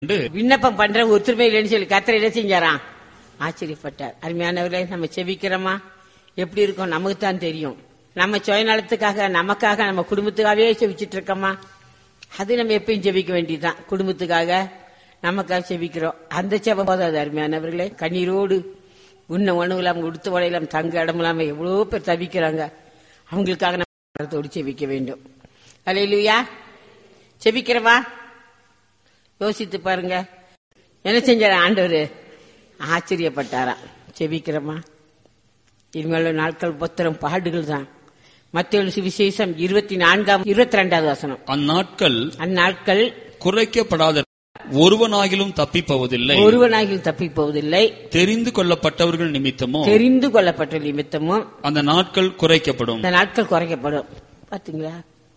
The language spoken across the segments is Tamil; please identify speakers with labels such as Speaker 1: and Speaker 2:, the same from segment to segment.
Speaker 1: என்று
Speaker 2: விண்ணப்பம் பண்ற ஒத்துமை இல்லைன்னு சொல்லி கத்திர என்ன செஞ்சாராம் ஆச்சரியப்பட்டார் அருமையானவர்களே நம்ம செபிக்கிறோமா எப்படி இருக்கோம் நமக்கு தான் தெரியும் நம்ம சுயநலத்துக்காக நமக்காக நம்ம குடும்பத்துக்காகவே செபிச்சிட்டு இருக்கோமா அது நம்ம எப்பயும் செபிக்க வேண்டியதுதான் குடும்பத்துக்காக நமக்காக செபிக்கிறோம் அந்த செபம் போதாது அருமையானவர்களே கண்ணீரோடு உண்ண உணவு இல்லாம உடுத்த உடையிலாம் தங்க இடம் இல்லாம எவ்வளவு பேர் தவிக்கிறாங்க அவங்களுக்காக நம்ம மனத்தோடு செபிக்க வேண்டும் அலையிலுயா செபிக்கிறவா யோசித்து பாருங்க என்ன செஞ்சார் ஆண்டவர் ஆச்சரியப்பட்டாராம் செபிக்கிறோமா இனிமேல் நாட்கள் புத்திரம் பாடுகள் தான் மத்திய சுவிசேஷம் இருபத்தி நான்காம் இருபத்தி ரெண்டாவது வசனம்
Speaker 1: அந்நாட்கள்
Speaker 2: அந்நாட்கள்
Speaker 1: குறைக்கப்படாத ஒருவனாகிலும் தப்பிப்போவதில்லை
Speaker 2: ஒருவனாகி தப்பிப் போவதில்லை
Speaker 1: தெரிந்து கொள்ளப்பட்டவர்கள் நிமித்தமோ
Speaker 2: தெரிந்து கொள்ளப்பட்ட நிமித்தமும்
Speaker 1: அந்த நாட்கள் குறைக்கப்படும்
Speaker 2: இந்த நாட்கள் குறைக்கப்படும் பாத்தீங்களா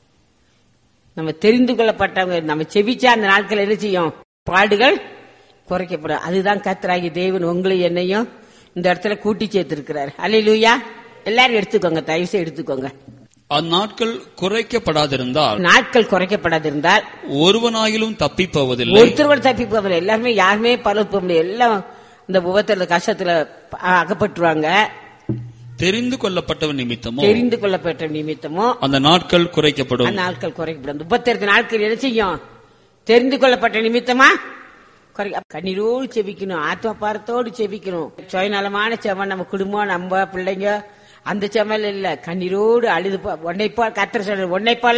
Speaker 2: நம்ம தெரிந்து கொள்ளப்பட்டவங்க நம்ம செபிச்சா அந்த நாட்கள் என்ன செய்யும் பாடுகள் குறைக்கப்படும் அதுதான் கத்தராகி தேவன் உங்களை என்னையும் இந்த இடத்துல கூட்டி சேர்த்திருக்கிறார் அல்லையா எல்லாரும் எடுத்துக்கோங்க தயவு செய்து எடுத்துக்கோங்க
Speaker 1: அந்நாட்கள் குறைக்கப்படாதிருந்தால்
Speaker 2: நாட்கள் குறைக்கப்படாதிருந்தால்
Speaker 1: ஒருவனாகிலும் தப்பிப்போவதில்லை
Speaker 2: ஒருத்தர் தப்பி போகல எல்லாருமே யாருமே பலர் போக முடியாது எல்லாம் இந்த உபத்துல கஷ்டத்துல அ- அகப்பட்டுருவாங்க
Speaker 1: தெரிந்து கொள்ளப்பட்டவன் நிமித்தமோ
Speaker 2: தெரிந்து கொள்ளப்பட்ட நிமித்தமும்
Speaker 1: அந்த நாட்கள் குறைக்கப்படும்
Speaker 2: அந்த நாட்கள் குறைக்கப்படும் முப்பத்தி நாட்கள் என்ன செய்யும் தெரிந்து கொள்ளப்பட்ட நிமித்தமா குறை கண்ணீரோடு செபிக்கணும் ஆத்ம பாரத்தோடு செபிக்கணும் சுயநலமான செவன் நம்ம குடும்பம் நம்ம பிள்ளைங்க அந்த செமல் இல்ல கண்ணீரோடு அழுது போ- உன்னை போல கத்திர சொல்ற உன்னை போல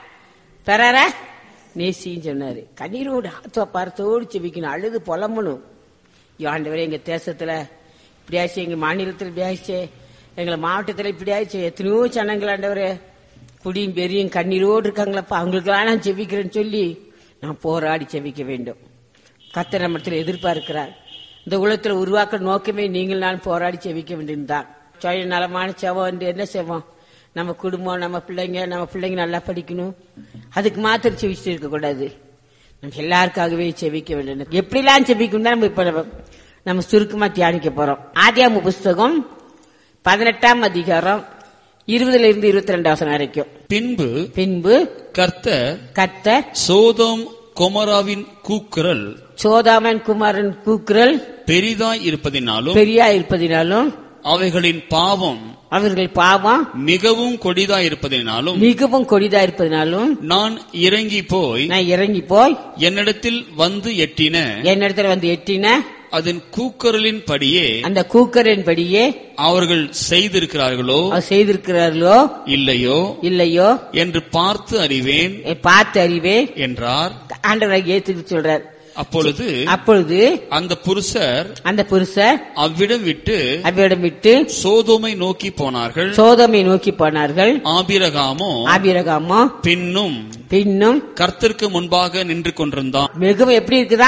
Speaker 2: பெறார நேசின்னு சொன்னாரு கண்ணீரோடு ஆத்ம பாரத்தோடு செபிக்கணும் அழுது புலம்பணும் ஆண்டவரே எங்க தேசத்துல இப்படியாச்சு எங்க மாநிலத்தில் இப்படியாச்சு எங்களை மாவட்டத்துல இப்படியாச்சு எத்தனையோ ஜனங்கள் ஆண்டவரே குடியும் பெரியும் கண்ணீரோடு இருக்காங்களப்பா அவங்களுக்கெல்லாம் நான் செபிக்கிறேன்னு சொல்லி நான் போராடி செபிக்க வேண்டும் கர்த்தர் நம்மத்தில் எதிர்பார்க்கிறார் இந்த உலகத்தில் உருவாக்க நோக்கமே நீங்கள் நான் போராடி செபிக்க வேண்டியதுதான் சுய நலமான செவம் என்று என்ன செய்வோம் நம்ம குடும்பம் நம்ம பிள்ளைங்க நம்ம பிள்ளைங்க நல்லா படிக்கணும் அதுக்கு மாத்திரம் செவிச்சுட்டு இருக்கக்கூடாது நம்ம எல்லாருக்காகவே செபிக்க வேண்டும் எப்படிலாம் செபிக்கணும் நம்ம இப்ப நம்ம- நம்ம சுருக்கமா தியானிக்க போறோம் ஆதியாம புஸ்தகம் பதினெட்டாம் அதிகாரம் இருபதுல இருந்து இருபத்தி ரெண்டு வசனம் வரைக்கும்
Speaker 1: பின்பு
Speaker 2: பின்பு
Speaker 1: கர்த்தர்
Speaker 2: கர்த்தர்
Speaker 1: சோதோம் கொமராவின் கூக்குரல்
Speaker 2: சோதாமன் குமாரன் கூக்குரல்
Speaker 1: பெரிதாய் இருப்பதினாலும்
Speaker 2: பெரியா இருப்பதினாலும்
Speaker 1: அவைகளின் பாவம்
Speaker 2: அவர்கள் பாவம்
Speaker 1: மிகவும் கொடிதாய் இருப்பதினாலும்
Speaker 2: மிகவும் கொடிதா இருப்பதினாலும்
Speaker 1: நான் இறங்கி போய்
Speaker 2: நான் இறங்கி போய்
Speaker 1: என்னிடத்தில் வந்து எட்டின
Speaker 2: என்னிடத்துல வந்து எட்டின
Speaker 1: அதன் கூக்குரலின் படியே
Speaker 2: அந்த கூக்கரின் படியே
Speaker 1: அவர்கள் செய்திருக்கிறார்களோ
Speaker 2: அவர் செய்திருக்கிறார்களோ
Speaker 1: இல்லையோ
Speaker 2: இல்லையோ
Speaker 1: என்று பார்த்து அறிவேன்
Speaker 2: எ- பார்த்து அறிவே
Speaker 1: என்றார்
Speaker 2: ஆண்டவராக ஏத்துக்கு சொல்றார்
Speaker 1: அப்பொழுது
Speaker 2: அப்பொழுது
Speaker 1: அந்த புருஷர்
Speaker 2: அந்த புருஷர்
Speaker 1: அவ்விடம் விட்டு
Speaker 2: அவ்விடம் விட்டு
Speaker 1: சோதோமை நோக்கி போனார்கள்
Speaker 2: சோதமை நோக்கி போனார்கள்
Speaker 1: ஆபிரகாமோ
Speaker 2: ஆபிரகாமோ
Speaker 1: பின்னும்
Speaker 2: பின்னும்
Speaker 1: கர்த்தருக்கு முன்பாக நின்று கொண்டிருந்தான்
Speaker 2: மிகவும் எப்படி இருக்குதா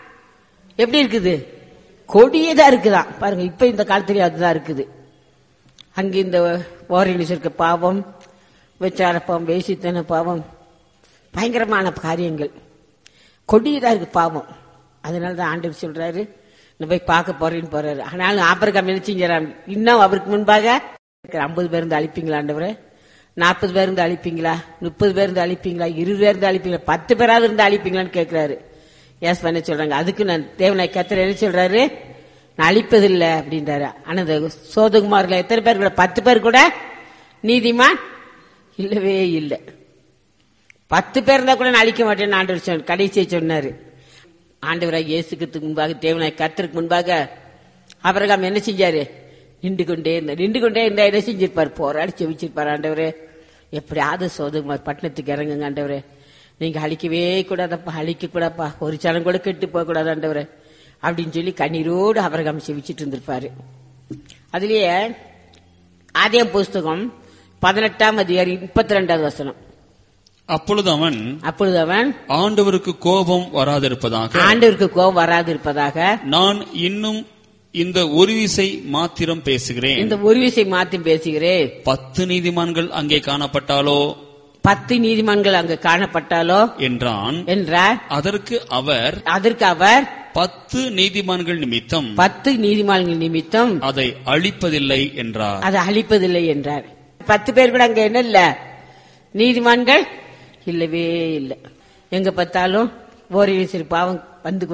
Speaker 2: எப்படி இருக்குது கொடியதா இருக்குதா பாருங்க இப்ப இந்த காலத்துல அதுதான் இருக்குது அங்க இந்த ஓரணிஸ் இருக்க பாவம் விச்சார பாவம் வேசித்தன பாவம் பயங்கரமான காரியங்கள் கொடியதா இருக்கு பாவம் அதனால தான் ஆண்டவர் சொல்றாரு நான் போய் பார்க்க போறேன்னு போறாரு ஆனாலும் ஆபரகம் என்ன செஞ்சாராம் இன்னும் அவருக்கு முன்பாக ஐம்பது பேர் இருந்து அழிப்பீங்களா ஆண்டவரே நாற்பது பேர் இருந்து அழிப்பீங்களா முப்பது பேர் இருந்து அழிப்பீங்களா இருபது பேர் இருந்து அழிப்பீங்களா பத்து பேராவது இருந்து அழிப்பீங்களான்னு கேட்கிறாரு ஏஸ் பண்ண சொல்றாங்க அதுக்கு நான் தேவனை கத்திர என்ன சொல்றாரு நான் அழிப்பதில்லை அப்படின்றாரு ஆனா இந்த சோதகுமார்ல எத்தனை பேர் கூட பத்து பேர் கூட நீதிமான் இல்லவே இல்லை பத்து பேர் இருந்தா கூட நான் அழிக்க மாட்டேன்னு ஆண்டவர் சொன்ன கடைசியை சொன்னாரு ஆண்டவராக இயேசுக்கு முன்பாக தேவனாய் கர்த்தருக்கு முன்பாக அபிரகாம் என்ன செஞ்சாரு நின்று கொண்டே இருந்தார் நின்று கொண்டே இருந்தா என்ன செஞ்சிருப்பார் போராடி செவிச்சிருப்பார் ஆண்டவரே எப்படியாவது சோதகுமார் பட்டணத்துக்கு இறங்குங்க ஆண்டவரே நீங்க அழிக்கவே கூடாதப்பா அழிக்க கூடாப்பா ஒரு சனம் கூட கெட்டு போக கூடாது ஆண்டவரே அப்படின்னு சொல்லி கண்ணீரோடு அபிரகாம் செவிச்சிட்டு இருந்திருப்பாரு அதுலயே ஆதியம் புஸ்தகம் பதினெட்டாம் அதிகாரி முப்பத்தி ரெண்டாவது வசனம்
Speaker 1: அப்பொழுது அவன்
Speaker 2: அப்பொழுது அவன்
Speaker 1: ஆண்டவருக்கு கோபம் வராதிருப்பதாக
Speaker 2: ஆண்டவருக்கு கோபம் வராது இருப்பதாக
Speaker 1: நான் இன்னும் இந்த ஒரு விசை மாத்திரம் பேசுகிறேன்
Speaker 2: இந்த ஒரு விஷயம் மாத்தி பேசுகிறேன்
Speaker 1: பத்து நீதிமான்கள் அங்கே காணப்பட்டாலோ
Speaker 2: பத்து நீதிமன்றங்கள் அங்கு காணப்பட்டாலோ
Speaker 1: என்றான்
Speaker 2: என்றார்
Speaker 1: அதற்கு அவர்
Speaker 2: அதற்கு அவர்
Speaker 1: பத்து நீதிமான்கள் நிமித்தம்
Speaker 2: பத்து நீதிமன்றங்கள் நிமித்தம்
Speaker 1: அதை அழிப்பதில்லை என்றார்
Speaker 2: அதை அழிப்பதில்லை என்றார் பத்து பேர் கூட அங்க என்ன இல்ல நீதிமான்கள் இல்லவே இல்லை எங்க பார்த்தாலும் ஓரிரு சிறு பாவம் வந்து